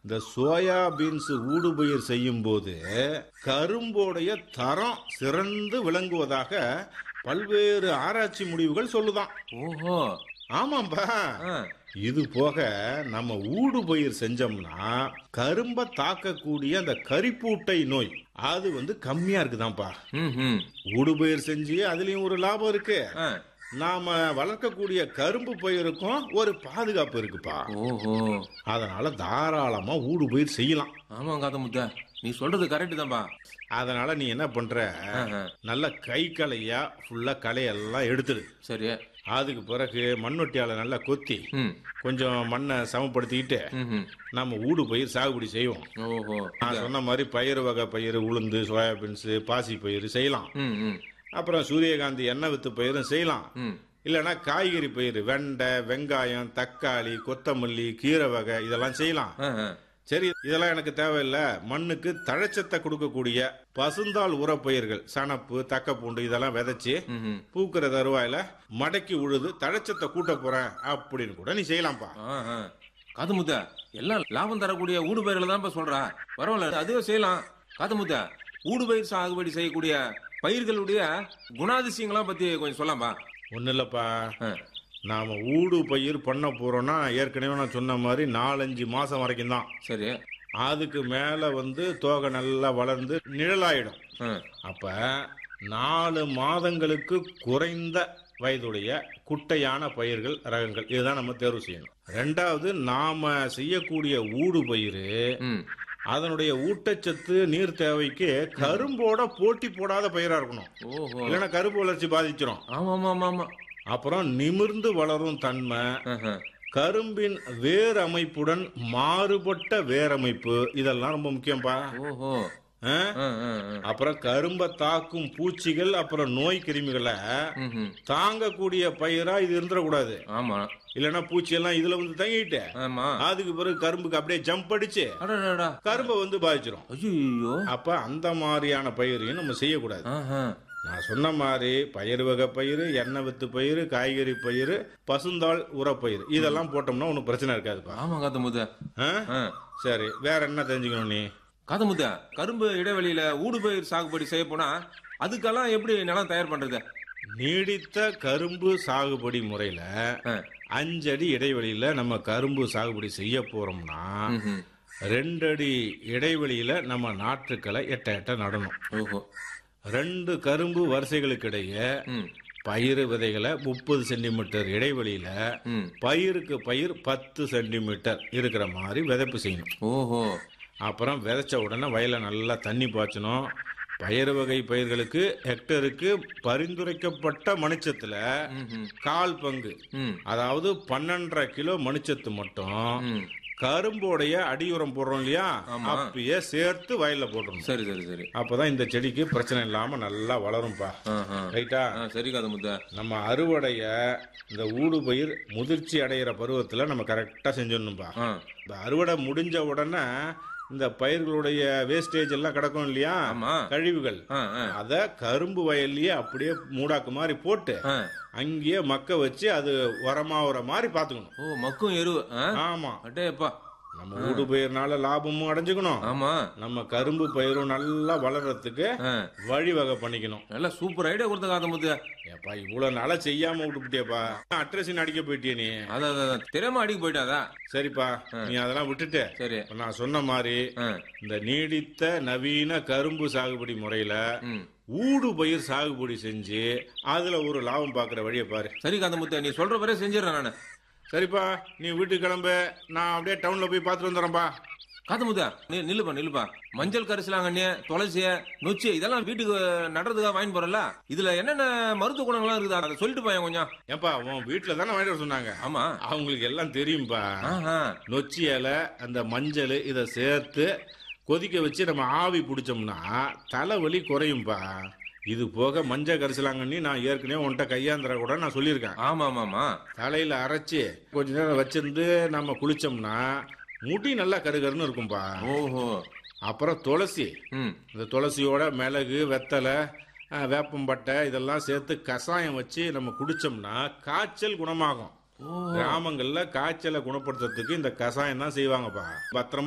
இந்த soya beans ஊடுபயிர் செய்யும் போது கரும்போடைய தரம் சிறந்து விளங்குவதாக பல்வேறு ஆராய்ச்சி முடிவுகள் சொல்லுதான் ஓஹோ ஆமாம்பா ஆ, இது போக நம்ம ஊடுபயிர் செஞ்சோம்னா கரும்பை தாக்கக்கூடிய அந்த கரிப்பூட்டை நோய் அது வந்து கம்மியா இருக்குதான்ப்பா ம் ம் ஊடுபயிர் செஞ்சு அதுலயும் ஒரு லாபம் இருக்கு ஆ, நாம வளர்க்கக்கூடிய கரும்பு பயிருக்கும் ஒரு பாதுகாப்பு இருக்குப்பா ஓஹோ அதனால தாராளமா ஊடுபயிர் செய்யலாம் ஆமாம் காத்த முத்த நீ சொல்றது கரெக்ட் தான்பா அதனால நீ என்ன பண்ற ஆ, ஆ, நல்ல கை களையா ஃபுல்லா களையெல்லாம் எடுத்துடு சரி அதுக்கு பிறகு மண்வெட்டியால நல்லா கொத்தி ம் கொஞ்சம் மண்ணை சமப்படுத்திக்கிட்டு ம் ம் நம்ம ஊடு பயிர் சாகுபடி செய்வோம் ஓஹோ நான் சொன்ன மாதிரி பயிர் வகை பயிர் உளுந்து சோயாபீன்ஸ் பாசி பயிர் செய்யலாம் ம் ம் அப்புறம் சூரியகாந்தி எண்ணெய் வித்து பயிரும் செய்யலாம் ம் இல்லைன்னா காய்கறி பயிர் வெண்டை வெங்காயம் தக்காளி கொத்தமல்லி கீரை வகை இதெல்லாம் செய்யலாம் ஆ, ஆ. சரி இதெல்லாம் எனக்கு தேவையில்லை மண்ணுக்கு தழைச்சத்தை கொடுக்கக்கூடிய பசுந்தாள் உரப்பயிர்கள் சணப்பு தக்கப்பூண்டு இதெல்லாம் விதைச்சு ம் ம் பூக்கிற தருவாயில மடக்கி உழுது தழைச்சத்தை கூட்ட போறேன் அப்படின்னு கூட நீ செய்யலாம்ப்பா ஆ, ஆ. காது முத்த எல்லாம் லாபம் தரக்கூடிய ஊடு பயிர்களை தான் சொல்றா பரவாயில்ல அதுவே செய்யலாம் காது முத்த ஊடு பயிர் சாகுபடி செய்யக்கூடிய பயிர்களுடைய குணாதிசயங்களாம் பத்தி கொஞ்சம் சொல்லாம்பா ஒன்றும் இல்லைப்பா ஆ, நாம ஊடு பயிர் பண்ண போறோம்னா ஏற்கனவே நான் சொன்ன மாதிரி நாலஞ்சு மாசம் வரைக்கும் தான் சரி அதுக்கு மேல வந்து தோகை நல்லா வளர்ந்து நிழலாயிடும் ஆ, அப்ப நாலு மாதங்களுக்கு குறைந்த வயதுடைய குட்டையான பயிர்கள் ரகங்கள் இதுதான் நம்ம தேர்வு செய்யணும் ரெண்டாவது நாம செய்யக்கூடிய ஊடு பயிர் ம் அதனுடைய ஊட்டச்சத்து நீர் தேவைக்கு கரும்போட போட்டி போடாத பயிரா இருக்கணும் ஓஹோ இல்லைன்னா கரும்பு வளர்ச்சி பாதிச்சிரும் ஆமா ஆமா ஆமா ஆமா அப்புறம் நிமிர்ந்து வளரும் தன்மை ஆஹா. கரும்பின் வேர் அமைப்புடன் மாறுபட்ட வேரமைப்பு இதெல்லாம் ரொம்ப முக்கியம்பா ஓஹோ ஆ? ஆ, ஆ, ஆ. அப்புறம் கரும்பை தாக்கும் பூச்சிகள் அப்புறம் நோய் கிருமிகளை ம், ம். தாங்கக்கூடிய பயிரா இது இருந்துடக்கூடாது ஆமா இல்லைன்னா பூச்சி எல்லாம் இதுல வந்து தங்கிட்டு ஆமா அதுக்கு பிறகு கரும்புக்கு அப்படியே ஜம்ப் அடிச்சு அடடா கரும்பை வந்து பாதிச்சிரும் ஐயோ அப்ப அந்த மாதிரியான பயிரையும் நம்ம செய்யக்கூடாது ஆஹா நான் சொன்ன மாதிரி பயிர் வகை பயிர் எண்ணெய் வித்து பயிர் காய்கறி பயிர் பசுந்தாள் உரப்பயிர் இதெல்லாம் போட்டோம்னா ஒன்றும் பிரச்சனை இருக்காதுப்பா ஆமா காத்த முத்த ஆ? ஆ. சரி வேற என்ன தெரிஞ்சுக்கணும் நீ காத்த முத்த கரும்பு இடைவெளியில ஊடு பயிர் சாகுபடி செய்ய போனா அதுக்கெல்லாம் எப்படி நிலம் தயார் பண்றது நீடித்த கரும்பு சாகுபடி முறையில ஆ. அஞ்சடி இடைவெளியில நம்ம கரும்பு சாகுபடி செய்ய போறோம்னா ம், ம். ரெண்டடி இடைவெளியில நம்ம நாற்றுக்களை எட்ட எட்ட நடணும் ஓஹோ ரெண்டு கரும்பு வரிசைகளுக்கு இடையே ம் பயிர் விதைகளை முப்பது சென்டிமீட்டர் இடைவெளியில ம் பயிருக்கு பயிர் பத்து சென்டிமீட்டர் இருக்கிற மாதிரி விதைப்பு செய்யணும் ஓஹோ அப்புறம் விதைச்ச உடனே வயலை நல்லா தண்ணி பாய்ச்சணும் பயிர் வகை பயிர்களுக்கு ஹெக்டருக்கு பரிந்துரைக்கப்பட்ட மணிச்சத்துல ம், ம். கால் பங்கு ம் அதாவது பன்னெண்டரை கிலோ மணிச்சத்து மட்டும் ம் கரும்போடைய அடியுரம் போடுறோம் இல்லையா ஆமா. அப்பயே சேர்த்து வயல்ல போட்டுறணும் சரி சரி சரி அப்பதான் இந்த செடிக்கு பிரச்சனை இல்லாம நல்லா வளரும்பா ஆஹா. ரைட்டா ஆ சரி காத முத்த நம்ம அறுவடைய இந்த ஊடு பயிர் முதிர்ச்சி அடையிற பருவத்துல நம்ம கரெக்டா செஞ்சிடணும்பா ஆ இந்த அறுவடை முடிஞ்ச உடனே இந்த பயிர்களுடைய வேஸ்டேஜ் எல்லாம் கிடக்கும் இல்லையா ஆமா கழிவுகள் ஆ ஆ அத கரும்பு வயல்லயே அப்படியே மூடாக்கு மாதிரி போட்டு ஆ. அங்கேயே மக்க வச்சு அது உரமாவுற மாதிரி பாத்துக்கணும் ஓ மக்கும் எருவு ஆ ஆமா அட்டேப்பா நம்ம ஊடு பயிர்னால லாபமும் அடைஞ்சுக்கணும் ஆமா நம்ம கரும்பு பயிரும் நல்லா வளர்றதுக்கு ஆ. வழிவகை பண்ணிக்கணும் நல்லா சூப்பர் ஐடியா கொடுத்த காத முத்த ஏப்பா இவ்வளவு நாளா செய்யாம விட்டுப்பிட்டியப்பா அட்ரஸின் அடிக்க போயிட்டிய நீ அதான் அதான், அதான் தெரியாம அடிக்க போயிட்டாதா சரிப்பா நீ அதெல்லாம் விட்டுட்டு சரி இப்ப நான் சொன்ன மாதிரி ஆ இந்த நீடித்த நவீன கரும்பு சாகுபடி முறையில ம் ஊடு பயிர் சாகுபடி செஞ்சு அதுல ஒரு லாபம் பாக்குற வழியை பாரு சரி காந்த முத்த நீ சொல்ற வரை செஞ்சிடறேன் நானு சரிப்பா நீ வீட்டுக்கு கிளம்பு நான் அப்படியே டவுன்ல போய் பார்த்துட்டு வந்துடுறேன்ப்பா காத்த முத்த நீ நில்லுப்பா நில்லுப்பா மஞ்சள் கரிசலாங்கண்ணி துளசி நொச்சி இதெல்லாம் வீட்டுக்கு நடுறதுக்காக வாங்கி போறல இதுல என்னென்ன மருத்துவ குணங்கள்லாம் இருக்குது அதை சொல்லிட்டு போயேன் கொஞ்சம் ஏன்பா உன் வீட்டுல தானே வாங்கிட்டு வர சொன்னாங்க ஆமா அவங்களுக்கு எல்லாம் தெரியும்பா ஆஹா நொச்சி இலை அந்த மஞ்சள் இதை சேர்த்து கொதிக்க வச்சு நம்ம ஆவி பிடிச்சோம்னா தலைவலி குறையும்பா இது போக மஞ்சள் கரிசலாங்கண்ணி நான் ஏற்கனவே உன்கிட்ட கையாந்திர கூட நான் சொல்லியிருக்கேன் ஆமா ஆமா ஆமா தலையில அரைச்சி கொஞ்ச நேரம் வச்சிருந்து நம்ம குளிச்சோம்னா முடி நல்லா கருகருன்னு இருக்கும்பா ஓஹோ அப்புறம் துளசி ம் இந்த துளசியோட மிளகு வெத்தலை அஹ், வேப்பம்பட்டை இதெல்லாம் சேர்த்து கஷாயம் வச்சு நம்ம குடிச்சோம்னா காய்ச்சல் குணமாகும் ஓ கிராமங்கள்ல காய்ச்சலை குணப்படுத்துறதுக்கு இந்த கஷாயம் தான் செய்வாங்கப்பா பத்திரமா